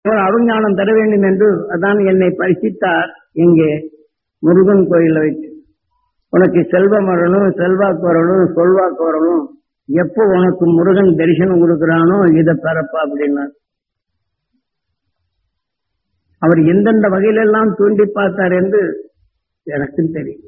அவர் அருஞானம் தர வேண்டும் என்று அதான் என்னை பரிசித்தார் இங்கே முருகன் கோயில வச்சு உனக்கு செல்வம் வரணும் செல்வாக்கு வரணும் சொல்வாக்கு வரணும் எப்போ உனக்கு முருகன் தரிசனம் கொடுக்கிறானோ இதை பெறப்பா அப்படின்னார் அவர் எந்தெந்த வகையிலெல்லாம் தூண்டி பார்த்தார் என்று எனக்கும் தெரியும்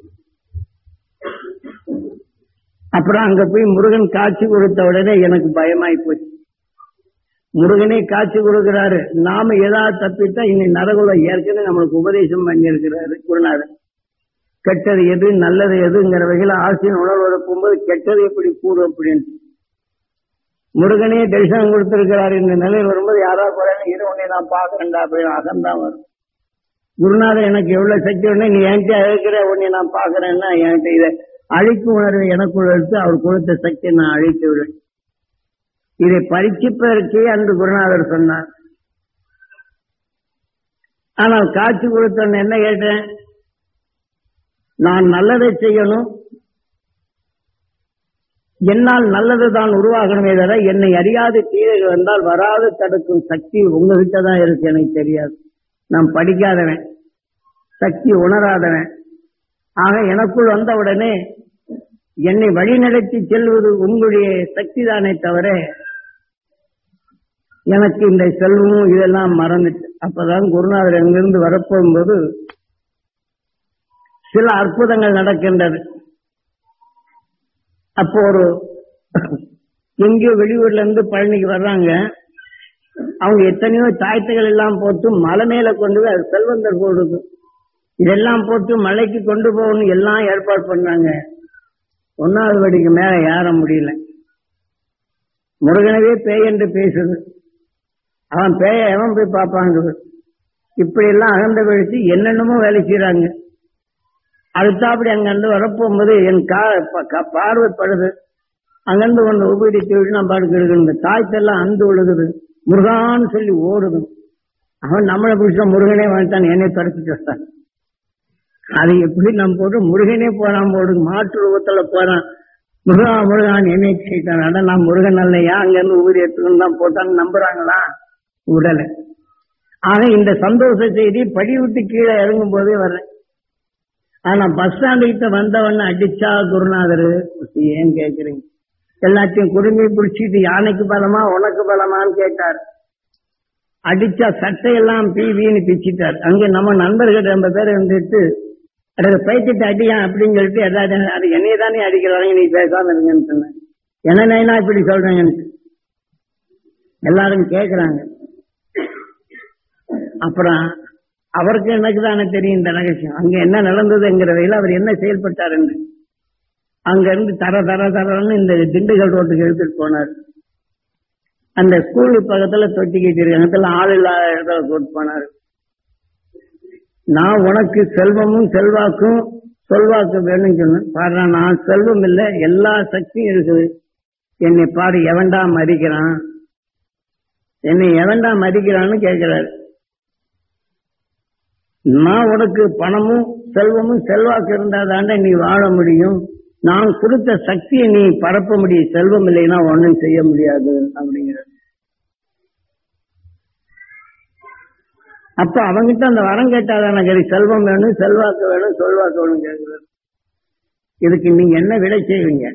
அப்புறம் அங்க போய் முருகன் காட்சி கொடுத்த உடனே எனக்கு பயமாய் போச்சு முருகனே காட்சி கொடுக்கிறாரு நாம ஏதாவது தப்பிட்டா இன்னை நரகுல ஏற்கனவே நம்மளுக்கு உபதேசம் பண்ணி இருக்கிறாரு குருநாதர் கெட்டது எது நல்லது எதுங்கிற வகையில ஆசையின் உணர்வு போகும்போது கெட்டது எப்படி கூடும் அப்படின்னு முருகனே தரிசனம் கொடுத்திருக்கிறார் இந்த நிலையில் வரும்போது யாரா குறையில இரு உன்னை நான் பாக்குறேன்டா அப்படின்னு அகந்தான் வரும் குருநாதர் எனக்கு எவ்வளவு சக்தி உடனே நீ என்கிட்ட அழைக்கிற உன்னை நான் பாக்குறேன்னா என்கிட்ட இதை அழிக்கும் உணர்வு எனக்குள்ள எடுத்து அவர் கொடுத்த சக்தியை நான் அழித்து விடுவேன் இதை பரீட்சிப்பதற்கே அன்று குருநாதர் சொன்னார் ஆனால் காட்சி கொடுத்தோன்னு என்ன கேட்டேன் நான் நல்லதை செய்யணும் என்னால் நல்லது தான் உருவாகணுமே தவிர என்னை அறியாத தீரைகள் வந்தால் வராது தடுக்கும் சக்தி உங்ககிட்ட தான் இருக்கு எனக்கு தெரியாது நான் படிக்காதவன் சக்தி உணராதவன் ஆக எனக்குள் வந்தவுடனே என்னை வழிநடத்தி செல்வது உங்களுடைய சக்தி தானே தவிர எனக்கு இந்த செல்வமும் இதெல்லாம் மறந்துட்டு அப்பதான் குருநாதர் அங்கிருந்து வரப்போகும்போது சில அற்புதங்கள் நடக்கின்றது அப்போ ஒரு எங்கேயோ வெளியூர்ல இருந்து பழனிக்கு வர்றாங்க அவங்க எத்தனையோ தாய்த்துகள் எல்லாம் போட்டு மலை மேல கொண்டு போய் அது செல்வந்தர் போடுது இதெல்லாம் போட்டு மலைக்கு கொண்டு போகணும் எல்லாம் ஏற்பாடு பண்ணாங்க ஒன்னாவது படிக்கு மேல ஏற முடியல முருகனவே பேய் என்று பேசுது அவன் பேய எவன் போய் பார்ப்பாங்க இப்படி எல்லாம் அகந்த கழிச்சு என்னென்னமோ வேலை செய்யறாங்க அடுத்தாப்படி அங்கிருந்து வரப்போகும்போது என் கா ப- க- பார்வை படுது அங்கிருந்து ஒன்று உபரி தொழில் நான் பாட்டுக்கு எடுக்கணும் தாய்த்தெல்லாம் அந்து விழுகுது முருகான்னு சொல்லி ஓடுது அவன் நம்மளை பிடிச்ச முருகனே வந்துட்டான் என்னை துரத்திட்டு வந்தான் அது எப்படி நம்ம போட்டு முருகனே போறான் போடு மாட்டு ரூபத்துல போறான் முருகா முருகான் என்னை செய்தான் அட நான் முருகன் அல்லையா அங்க இருந்து ஊதி எடுத்துக்கணும் தான் போட்டான்னு நம்புறாங்களா உடல ஆக இந்த சந்தோஷ செய்தி படி விட்டு கீழே இறங்கும் போதே வர்றேன் ஆனா பஸ் ஸ்டாண்டு கிட்ட வந்தவன அடிச்சா குருநாதர் ஏன் கேக்குறீங்க எல்லாத்தையும் குடுமி பிடிச்சிட்டு யானைக்கு பலமா உனக்கு பலமான்னு கேட்டார் அடிச்சா சட்டையெல்லாம் பீ வீணு பிச்சிட்டார் அங்க நம்ம நண்பர்கள் ரொம்ப பேர் வந்துட்டு அதை பைத்திட்டு அடியா அப்படின்னு சொல்லிட்டு ஏதாவது அது என்னைய தானே அடிக்கிறாங்க நீ பேசாம இருங்கன்னு சொன்னேன் என்ன நைனா இப்படி சொல்றேங்கன்னு எல்லாரும் கேக்குறாங்க அப்புறம் அவருக்கு எனக்கு தானே தெரியும் இந்த ரகசியம் அங்க என்ன நடந்ததுங்கிறதையில அவர் என்ன செயல்பட்டார் என்று அங்க இருந்து தர தர தரன்னு இந்த திண்டுக்கல் ரோட்டுக்கு எடுத்துட்டு போனார் அந்த ஸ்கூலு பக்கத்துல தொட்டிக்கிட்டு இருக்கு இடத்துல ஆள் இல்லாத இடத்துல கூட்டு போனார் நான் உனக்கு செல்வமும் செல்வாக்கும் சொல்வாக்கு வேணும்னு சொன்னேன் பாரு நான் செல்வம் இல்லை எல்லா சக்தியும் இருக்குது என்னை பாரு எவன்டா மதிக்கிறான் என்னை எவன்டா மதிக்கிறான்னு கேட்கிறாரு நான் உனக்கு பணமும் செல்வமும் செல்வாக்கு இருந்தா தாண்டா நீ வாழ முடியும் நான் கொடுத்த சக்தியை நீ பரப்ப முடியும் செல்வம் இல்லைன்னா ஒன்றும் செய்ய முடியாது அப்படிங்கிறது அப்ப அவங்கிட்ட அந்த வரம் கேட்டாதான சரி செல்வம் வேணும் செல்வாக்கு வேணும் சொல்வாக்கு வேணும் கேட்கிறார் இதுக்கு நீங்க என்ன விடை செய்வீங்க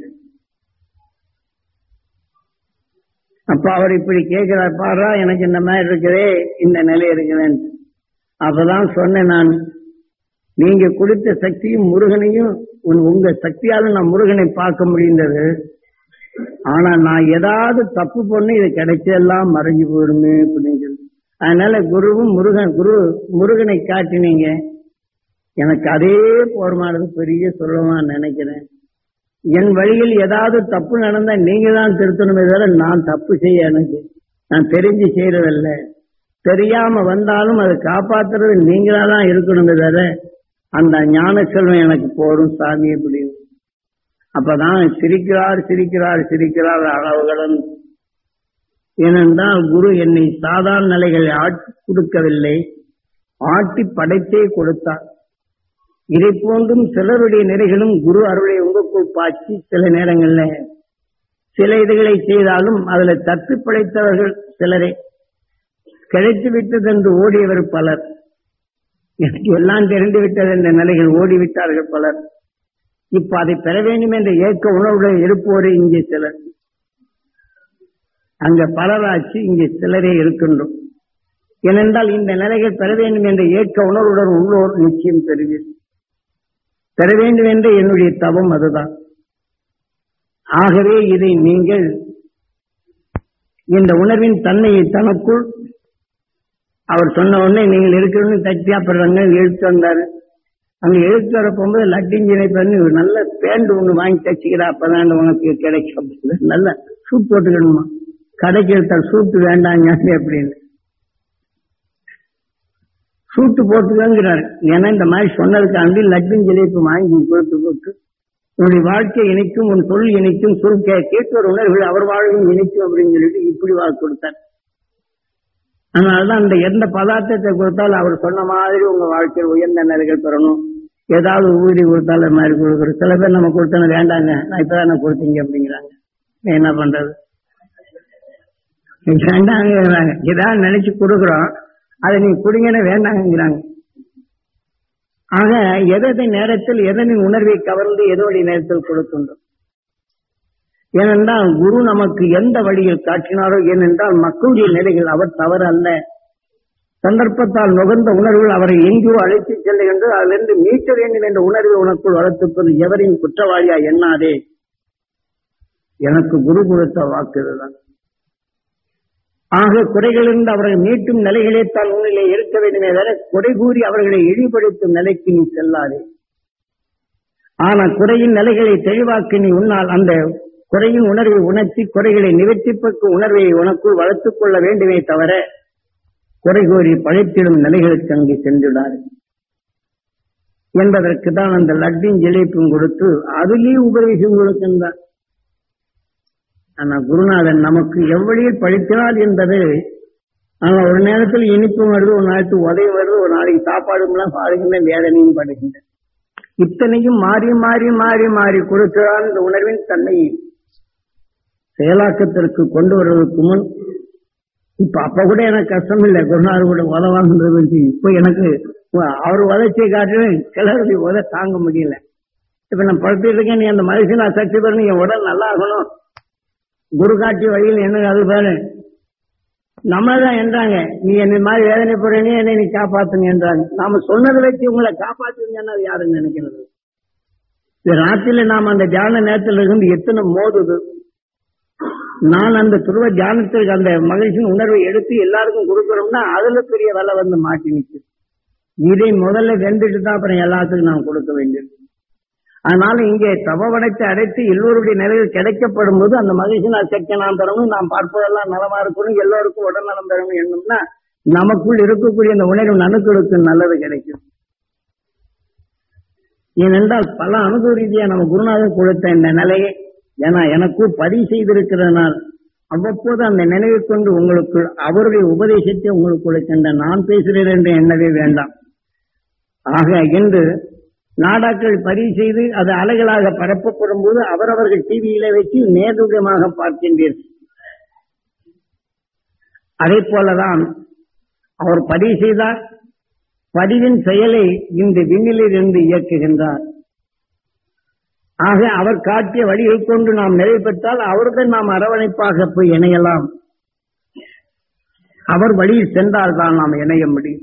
அப்ப அவர் இப்படி கேட்கிறார் பாரா எனக்கு இந்த மாதிரி இருக்குதே இந்த நிலை இருக்குதுன்னு அப்பதான் சொன்னேன் நான் நீங்க கொடுத்த சக்தியும் முருகனையும் உன் உங்க சக்தியால நான் முருகனை பார்க்க முடிந்தது ஆனா நான் ஏதாவது தப்பு பண்ணி இது கிடைச்செல்லாம் மறைஞ்சு போயிடுமே அப்படின்னு சொல்லி அதனால குருவும் முருகன் குரு முருகனை காட்டினீங்க எனக்கு அதே போர்மானது பெரிய சொல்லமா நினைக்கிறேன் என் வழியில் ஏதாவது தப்பு நடந்தா நீங்க தான் திருத்தணுமே தவிர நான் தப்பு செய்ய எனக்கு நான் தெரிஞ்சு செய்யறதில்லை தெரியாம வந்தாலும் அதை காப்பாத்துறது நீங்களா தான் இருக்கணுமே தவிர அந்த ஞான செல்வம் எனக்கு போடும் சாமி அப்படின்னு அப்பதான் சிரிக்கிறார் சிரிக்கிறார் சிரிக்கிறார் அளவுகளும் ஏனென்றால் குரு என்னை சாதாரண நிலைகளை ஆட்டி கொடுக்கவில்லை ஆட்டி படைத்தே கொடுத்தார் இதை போன்றும் சிலருடைய நிலைகளும் குரு அருளை உங்களுக்குள் பாய்ச்சி சில நேரங்கள்ல சில இதுகளை செய்தாலும் அதுல தத்து படைத்தவர்கள் சிலரே கிடைத்து விட்டது என்று ஓடியவர் பலர் எனக்கு எல்லாம் தெரிந்து விட்டது என்ற நிலையில் ஓடிவிட்டார்கள் பலர் இப்ப அதை பெற வேண்டும் என்ற ஏக்க உணர்வுடன் இருப்போரே இங்கே சிலர் அங்க பலராட்சி இங்கே சிலரே இருக்கின்றோம் ஏனென்றால் இந்த நிலைகள் பெற வேண்டும் என்ற ஏக்க உணர்வுடன் உள்ளோர் நிச்சயம் பெறுவீர் பெற வேண்டும் என்ற என்னுடைய தவம் அதுதான் ஆகவே இதை நீங்கள் இந்த உணர்வின் தன்மையை தனக்குள் அவர் சொன்ன உடனே நீங்கள் இருக்கிறவங்க தட்டி அப்புறம் எழுத்து வந்தாரு அங்க எழுத்து வர போகும்போது லட்டிஞ்சினை பண்ணி ஒரு நல்ல பேண்ட் ஒண்ணு வாங்கி தச்சுக்கிறா அப்பதான் உனக்கு கிடைக்கும் அப்படின்னு. நல்ல சூட் போட்டுக்கணுமா கடைக்கு எடுத்தா சூட்டு வேண்டாங்க அப்படின்னு சூட்டு போட்டுக்கங்கிறாரு ஏன்னா இந்த மாதிரி சொன்னதுக்காண்டி லட்டும் ஜிலேபி வாங்கி கொடுத்து போட்டு உன்னுடைய வாழ்க்கை இணைக்கும் உன் சொல் இணைக்கும் சொல் கே கேட்பவர் உணர்வுகள் அவர் வாழ்வும் இணைக்கும் அப்படின்னு சொல்லிட்டு இப்படி வாக்கு கொடுத்தார் அதனாலதான் அந்த எந்த பதார்த்தத்தை கொடுத்தாலும் அவர் சொன்ன மாதிரி உங்க வாழ்க்கையில் உயர்ந்த நிலைகள் பெறணும் ஏதாவது ஊதி கொடுத்தாலும் அது மாதிரி கொடுக்குறோம் சில பேர் நம்ம கொடுத்தோன்னு வேண்டாங்க நான் இப்பதான் கொடுத்தீங்க அப்படிங்கிறாங்க என்ன பண்றது வேண்டாங்கிறாங்க இதான் நினைச்சு கொடுக்குறோம் அதை நீங்க குடிங்கன்னு வேண்டாங்கிறாங்க ஆக எதனை நேரத்தில் எதனின் உணர்வை கவர்ந்து எதோடைய நேரத்தில் கொடுக்கின்றோம் ஏனென்றால் குரு நமக்கு எந்த வழியில் காட்டினாரோ ஏனென்றால் மக்களுடைய நிலைகள் அவர் தவறு அல்ல சந்தர்ப்பத்தால் நுகர்ந்த உணர்வுகள் அவரை எங்கோ அழைத்து செல்லுகின்றது அதிலிருந்து மீட்க வேண்டும் என்ற உணர்வை உனக்குள் வளர்த்துப்பது எவரையும் குற்றவாளியா எண்ணாதே எனக்கு குரு கொடுத்த வாக்கு இதுதான் ஆக குறைகளிலிருந்து அவர்கள் மீட்டும் நிலைகளே தான் உன்னிலே இருக்க வேண்டுமே தவிர குறை கூறி அவர்களை இழிபடுத்தும் நிலைக்கு நீ செல்லாதே ஆனா குறையின் நிலைகளை தெளிவாக்கி நீ உன்னால் அந்த குறையின் உணர்வை உணர்த்தி குறைகளை நிவர்த்திப்பக்கு உணர்வை உனக்குள் வளர்த்துக் கொள்ள வேண்டுமே தவிர குறை கூறி பழைத்திடும் நிலைகளுக்கு அங்கே சென்றுடாது என்பதற்கு தான் அந்த லட்டின் ஜிலேப்பும் கொடுத்து அதிலே உபதேசம் கொடுக்கின்றார் ஆனா குருநாதன் நமக்கு எவ்வளியில் படிக்கிறார் என்பது ஆனா ஒரு நேரத்தில் இனிப்பும் வருது ஒரு நாளைக்கு உதவி வருது ஒரு நாளைக்கு சாப்பாடுலாம் பாடுகின்ற வேதனையும் படுகின்ற இத்தனையும் மாறி மாறி மாறி மாறி கொடுக்கிறான் இந்த உணர்வின் தன்மையை செயலாக்கத்திற்கு கொண்டு வருவதற்கு முன் இப்ப அப்ப கூட எனக்கு கஷ்டம் இல்லை குருநாதர் கூட உதவான்றது இப்ப எனக்கு அவர் உதச்சியை காட்டிலும் சிலருடைய உத தாங்க முடியல இப்ப நான் படுத்துட்டு இருக்கேன் நீ அந்த மனுஷனா சக்தி பெறணும் என் உடல் நல்லா இருக்கணும் குரு காட்சி வழியில் என்ன அது பாரு நம்ம தான் என்றாங்க நீ என்ன மாதிரி வேதனை போறேனே என்னை நீ காப்பாத்துங்க என்றாங்க நாம சொன்னதை வச்சு உங்களை காப்பாத்துங்கன்னா அது யாருன்னு நினைக்கிறது இந்த ராத்திரில நாம அந்த தியான நேரத்தில் இருந்து எத்தனை மோதுது நான் அந்த துருவ தியானத்திற்கு அந்த மகிழ்ச்சியின் உணர்வை எடுத்து எல்லாருக்கும் கொடுக்கறோம்னா அதுல பெரிய வேலை வந்து மாட்டி நிற்குது இதை முதல்ல வெந்துட்டு தான் அப்புறம் எல்லாத்துக்கும் நாம் கொடுக்க வேண்டியது அதனால இங்கே தவவனத்தை அடைத்து எல்லோருடைய நிலையில் கிடைக்கப்படும் போது அந்த மகிழ்ச்சி நான் சக்தி நாம் பெறணும் நாம் பார்ப்பதெல்லாம் நலமா இருக்கணும் எல்லோருக்கும் உடல்நலம் பெறணும் என்னும்னா நமக்குள் இருக்கக்கூடிய அந்த உணர்வு நணுக்களுக்கு நல்லது கிடைக்கும் ஏனென்றால் பல அனுபவ ரீதியா நம்ம குருநாதர் கொடுத்த இந்த நிலையை ஏன்னா எனக்கும் பதிவு செய்திருக்கிறதுனால் அவ்வப்போது அந்த நினைவை கொண்டு உங்களுக்கு அவருடைய உபதேசத்தை உங்களுக்கு கொடுக்கின்ற நான் பேசுகிறேன் என்று எண்ணவே வேண்டாம் ஆக இன்று நாடாக்கள் பதிவு செய்து அது அலைகளாக பரப்பப்படும் போது அவரவர்கள் டிவியில வச்சு நேர்முகமாக பார்க்கின்றீர்கள் அதே போலதான் அவர் பதிவு செய்தார் பதிவின் செயலை இந்த விண்ணிலிருந்து இருந்து இயக்குகின்றார் ஆக அவர் காட்டிய வழியை கொண்டு நாம் நிறைவு பெற்றால் அவருடன் நாம் அரவணைப்பாக போய் இணையலாம் அவர் வழியில் சென்றால் தான் நாம் இணைய முடியும்